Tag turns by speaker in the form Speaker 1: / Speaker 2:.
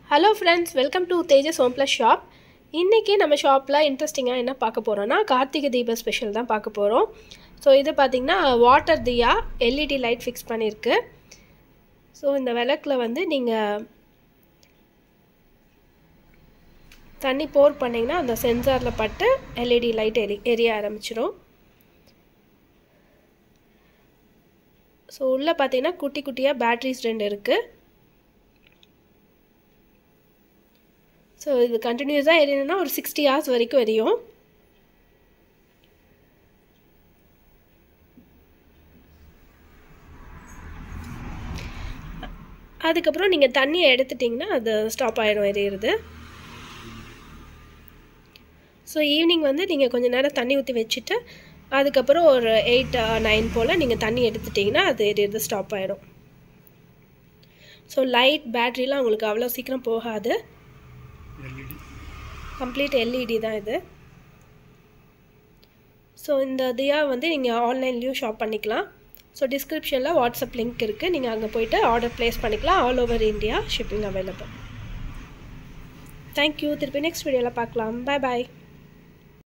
Speaker 1: hello friends welcome to Tejas home plus shop இன்றைக்கி நம்ம ஷாப்பில் இன்ட்ரெஸ்டிங்காக என்ன பார்க்க போகிறோன்னா கார்த்திகை தீப ஸ்பெஷல் தான் பார்க்க போகிறோம் ஸோ இது பார்த்திங்கன்னா water diya LED light fix பண்ணியிருக்கு ஸோ இந்த விளக்கில் வந்து நீங்கள் தண்ணி போர் பண்ணிங்கன்னா அந்த சென்சாரில் பட்டு எல்இடி லைட் எரி எரிய ஆரம்பிச்சிடும் ஸோ உள்ளே பார்த்தீங்கன்னா குட்டி குட்டியாக பேட்ரிஸ் ரெண்டு இருக்குது ஸோ இது கண்டினியூஸாக எரியணும்னா ஒரு சிக்ஸ்டி ஹவர்ஸ் வரைக்கும் எரியும் அதுக்கப்புறம் நீங்கள் தண்ணியை எடுத்துட்டிங்கன்னா அது ஸ்டாப் ஆகிடும் எரியிறது ஸோ ஈவினிங் வந்து நீங்கள் கொஞ்சம் நேரம் தண்ணி ஊற்றி வச்சுட்டு அதுக்கப்புறம் ஒரு எயிட் நைன் போல் நீங்கள் தண்ணி எடுத்துட்டிங்கன்னா அது எரியிறது ஸ்டாப் ஆகிடும் ஸோ லைட் பேட்ரிலாம் உங்களுக்கு அவ்வளோ சீக்கிரம் போகாது கம்ப்ளீட் எல்இடி தான் இது ஸோ இந்த தியா வந்து நீங்கள் ஆன்லைன்லேயும் ஷாப் பண்ணிக்கலாம் ஸோ டிஸ்கிரிப்ஷனில் வாட்ஸ்அப் லிங்க் இருக்குது நீங்கள் அங்கே போய்ட்டு ஆர்டர் ப்ளேஸ் பண்ணிக்கலாம் all over India shipping available thank you திருப்பி நெக்ஸ்ட் வீடியோவில் பார்க்கலாம் பாய் பாய்